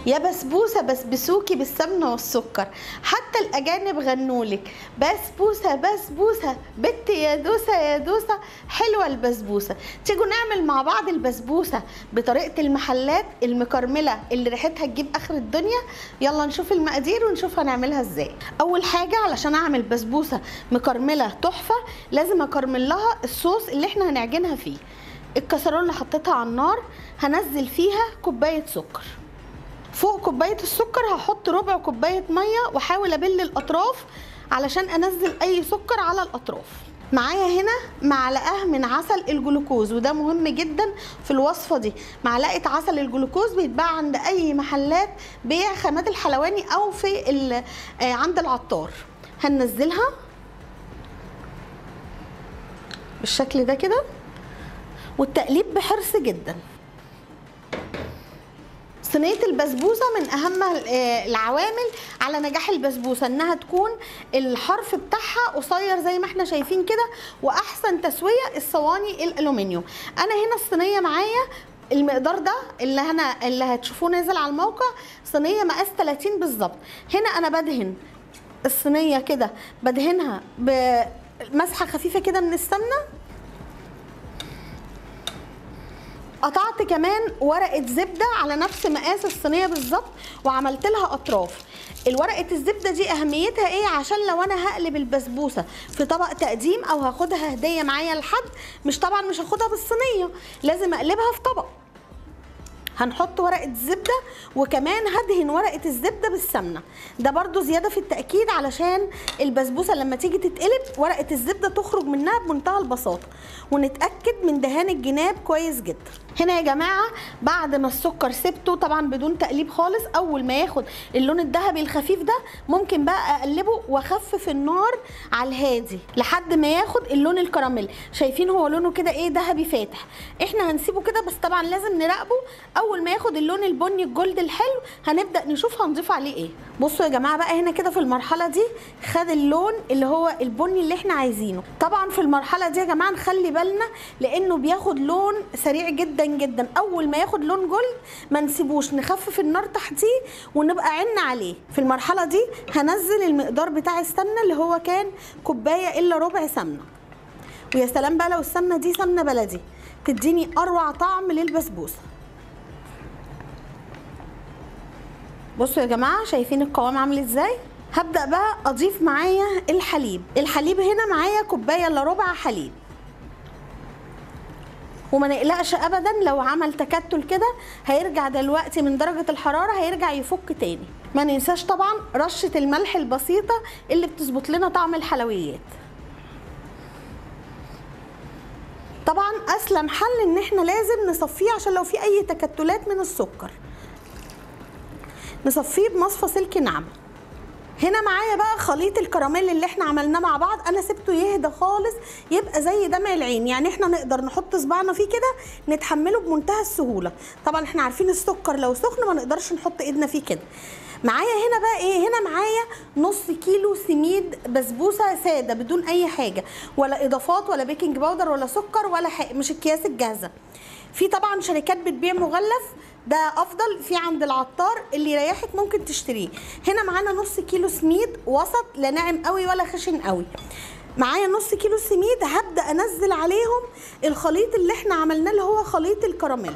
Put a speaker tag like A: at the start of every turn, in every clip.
A: يا بسبوسة بسبسوكي بالسمنة والسكر حتى الأجانب غنولك بسبوسة بسبوسة بت يا دوسة يا دوسة حلوة البسبوسة تيجوا نعمل مع بعض البسبوسة بطريقة المحلات المكرملة اللي ريحتها تجيب آخر الدنيا يلا نشوف المقادير ونشوف هنعملها ازاي أول حاجة علشان أعمل بسبوسة مكرملة تحفة لازم أكرمل لها الصوص اللي احنا هنعجنها فيه الكسرونه اللي حطيتها على النار هنزل فيها كوبايه سكر فوق كوبايه السكر هحط ربع كوبايه ميه واحاول ابل الاطراف علشان انزل اي سكر على الاطراف معايا هنا معلقه من عسل الجلوكوز وده مهم جدا في الوصفه دي معلقه عسل الجلوكوز بيتباع عند اي محلات بيع خامات الحلواني او في ال- آه، عند العطار هننزلها بالشكل ده كده والتقليب بحرص جدا صينيه البسبوسه من اهم آه، العوامل على نجاح البسبوسه انها تكون الحرف بتاعها قصير زي ما احنا شايفين كده واحسن تسويه الصواني الالومنيوم انا هنا الصينيه معايا المقدار ده اللي انا اللي هتشوفوه نازل على الموقع صينيه مقاس 30 بالظبط هنا انا بدهن الصينيه كده بدهنها بمسحه خفيفه كده من السمنه قطعت كمان ورقه زبده على نفس مقاس الصينيه بالظبط وعملت لها اطراف الورقه الزبده دي اهميتها ايه عشان لو انا هقلب البسبوسه في طبق تقديم او هاخدها هديه معايا لحد مش طبعا مش هاخدها بالصينيه لازم اقلبها في طبق هنحط ورقه زبده وكمان هدهن ورقه الزبده بالسمنه ده برضو زياده في التاكيد علشان البسبوسه لما تيجي تتقلب ورقه الزبده تخرج منها بمنتهى البساطه ونتاكد من دهان الجناب كويس جدا هنا يا جماعه بعد ما السكر سبته طبعا بدون تقليب خالص اول ما ياخد اللون الذهبي الخفيف ده ممكن بقى اقلبه واخفف النار على الهادي لحد ما ياخد اللون الكراميل شايفين هو لونه كده ايه ذهبي فاتح احنا هنسيبه كده بس طبعا لازم نراقبه اول ما ياخد اللون البني الجولد الحلو هنبدا نشوف هنضيف عليه ايه بصوا يا جماعه بقى هنا كده في المرحله دي خد اللون اللي هو البني اللي احنا عايزينه طبعا في المرحله دي يا جماعه نخلي بالنا لانه بياخد لون سريع جدا جدا اول ما ياخد لون جولد ما نسيبوش نخفف النار تحتيه ونبقى عنا عليه في المرحله دي هنزل المقدار بتاع السمنه اللي هو كان كوبايه الا ربع سمنه ويا سلام بقى لو السمنه دي سمنه بلدي تديني اروع طعم للبسبوسه بصوا يا جماعه شايفين القوام عامل ازاي هبدا بقى اضيف معايا الحليب الحليب هنا معايا كوبايه الا ربع حليب وما نقلقش ابدا لو عمل تكتل كده هيرجع دلوقتي من درجه الحراره هيرجع يفك تاني ما ننساش طبعا رشه الملح البسيطه اللي بتظبط لنا طعم الحلويات طبعا اسلم حل ان احنا لازم نصفيه عشان لو في اي تكتلات من السكر نصفيه بمصفى سلك ناعمه هنا معايا بقى خليط الكراميل اللي احنا عملناه مع بعض انا سبته يهدى خالص يبقى زي دمع العين يعني احنا نقدر نحط صباعنا فيه كده نتحمله بمنتهى السهوله طبعا احنا عارفين السكر لو سخن ما نقدرش نحط ايدنا فيه كده معايا هنا بقى ايه هنا معايا نص كيلو سميد بسبوسه ساده بدون اي حاجه ولا اضافات ولا بيكنج باودر ولا سكر ولا حاجة مش الكياس الجاهزه في طبعا شركات بتبيع مغلف ده افضل في عند العطار اللي يريحك ممكن تشتريه هنا معانا نص كيلو سميد وسط لا ناعم قوي ولا خشن قوي معايا نص كيلو سميد هبدا انزل عليهم الخليط اللي احنا عملناه اللي هو خليط الكراميل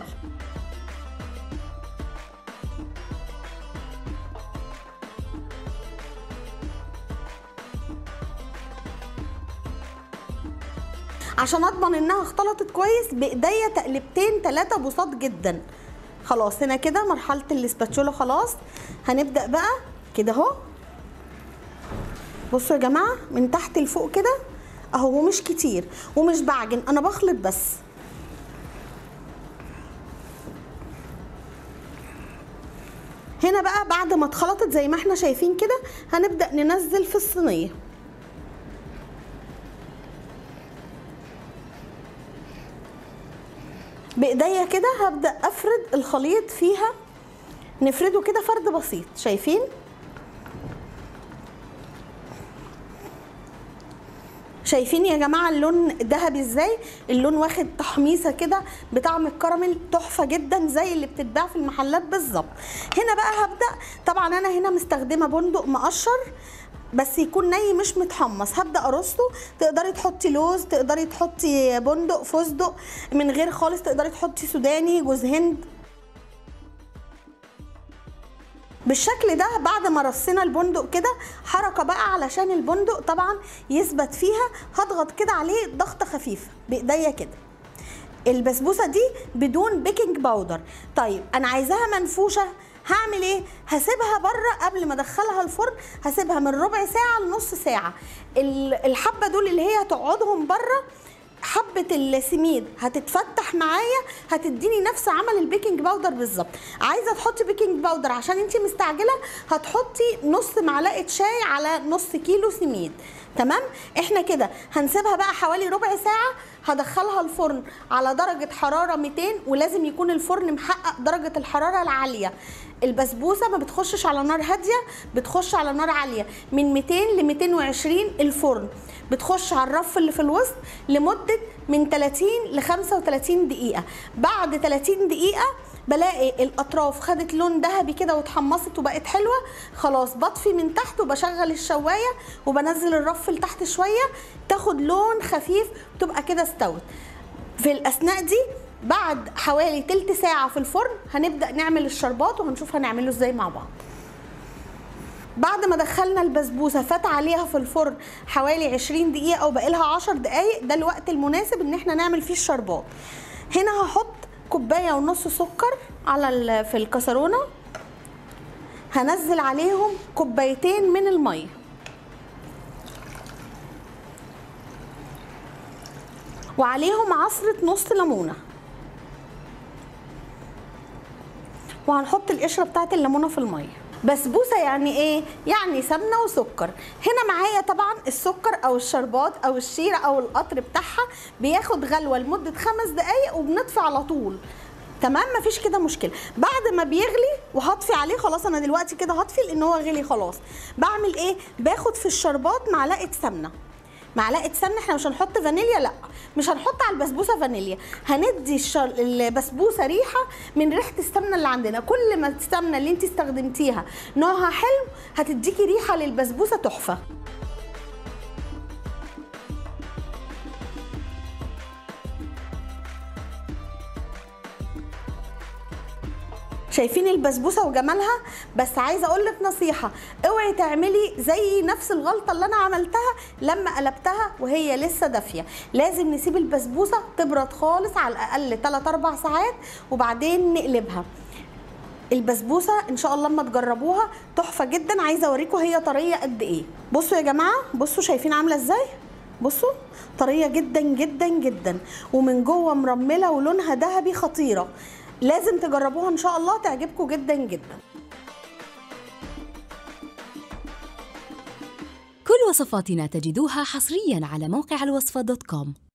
A: عشان اضمن انها اختلطت كويس بايديا تقلبتين ثلاثه بساط جدا خلاص هنا كده مرحله الاسباتشولا خلاص هنبدا بقى كده اهو بصوا يا جماعه من تحت لفوق كده اهو ومش كتير ومش بعجن انا بخلط بس هنا بقى بعد ما اتخلطت زي ما احنا شايفين كده هنبدا ننزل في الصينيه بايديا كده هبدا افرد الخليط فيها نفرده كده فرد بسيط شايفين شايفين يا جماعه اللون ذهبي ازاي اللون واخد تحميصه كده بطعم الكراميل تحفه جدا زي اللي بتتباع في المحلات بالظبط هنا بقى هبدا طبعا انا هنا مستخدمه بندق مقشر بس يكون ني مش متحمص هبدا ارصه تقدري تحطي لوز تقدري تحطي بندق فستق من غير خالص تقدري تحطي سوداني جوز هند بالشكل ده بعد ما رصينا البندق كده حركه بقى علشان البندق طبعا يثبت فيها هضغط كده عليه ضغطه خفيفه بايديا كده البسبوسه دي بدون بيكنج باودر طيب انا عايزاها منفوشه هعمل ايه هسيبها بره قبل ما ادخلها الفرن هسيبها من ربع ساعه لنص ساعه الحبه دول اللي هي تقعدهم بره حبه السميد هتتفتح معايا هتديني نفس عمل البيكنج باودر بالظبط عايزه تحطي بيكنج باودر عشان انت مستعجله هتحطي نص معلقه شاي على نص كيلو سميد تمام احنا كده هنسيبها بقى حوالي ربع ساعه هدخلها الفرن على درجه حراره 200 ولازم يكون الفرن محقق درجه الحراره العاليه البسبوسه ما بتخشش على نار هاديه بتخش على نار عاليه من 200 ل 220 الفرن بتخش على الرف اللي في الوسط لمده من 30 ل 35 دقيقه بعد 30 دقيقه بلاقي الاطراف خدت لون ذهبي كده واتحمصت وبقت حلوه خلاص بطفي من تحت وبشغل الشوايه وبنزل الرف لتحت شويه تاخد لون خفيف تبقى كده استوت في الاثناء دي بعد حوالي تلت ساعه في الفرن هنبدا نعمل الشربات وهنشوف هنعمله ازاي مع بعض بعد ما دخلنا البسبوسه فات عليها في الفرن حوالي 20 دقيقه او باقي لها 10 دقائق ده الوقت المناسب ان احنا نعمل فيه الشربات هنا هحط كوبايه ونص سكر على في الكسرونه هنزل عليهم كوبايتين من الميه وعليهم عصره نص ليمونه وهنحط القشره بتاعت الليمونه في الميه بسبوسه يعني ايه يعني سمنه وسكر هنا معايا طبعا السكر او الشربات او الشيره او القطر بتاعها بياخد غلوه لمده خمس دقايق وبنطفي على طول تمام مفيش كده مشكله بعد ما بيغلي وهطفي عليه خلاص انا دلوقتي كده هطفي لان هو غلي خلاص بعمل ايه باخد في الشربات معلقه سمنه معلقه سمنه احنا مش هنحط فانيليا لا مش هنحط على البسبوسه فانيليا هندي الشر... البسبوسه ريحه من ريحه السمنه اللي عندنا كل ما السمنه اللي انت استخدمتيها نوعها حلو هتديكي ريحه للبسبوسه تحفه شايفين البسبوسه وجمالها بس عايزه اقول لك نصيحه اوعي تعملي زي نفس الغلطه اللي انا عملتها لما قلبتها وهي لسه دافيه لازم نسيب البسبوسه تبرد خالص على الاقل 3 4 ساعات وبعدين نقلبها البسبوسه ان شاء الله لما تجربوها تحفه جدا عايزه اوريكم هي طريه قد ايه بصوا يا جماعه بصوا شايفين عامله ازاي بصوا طريه جدا جدا جدا ومن جوه مرمله ولونها ذهبي خطيره لازم تجربوها ان شاء الله تعجبكم جدا جدا
B: كل وصفاتنا تجدوها حصريا على موقع الوصفة دوت كوم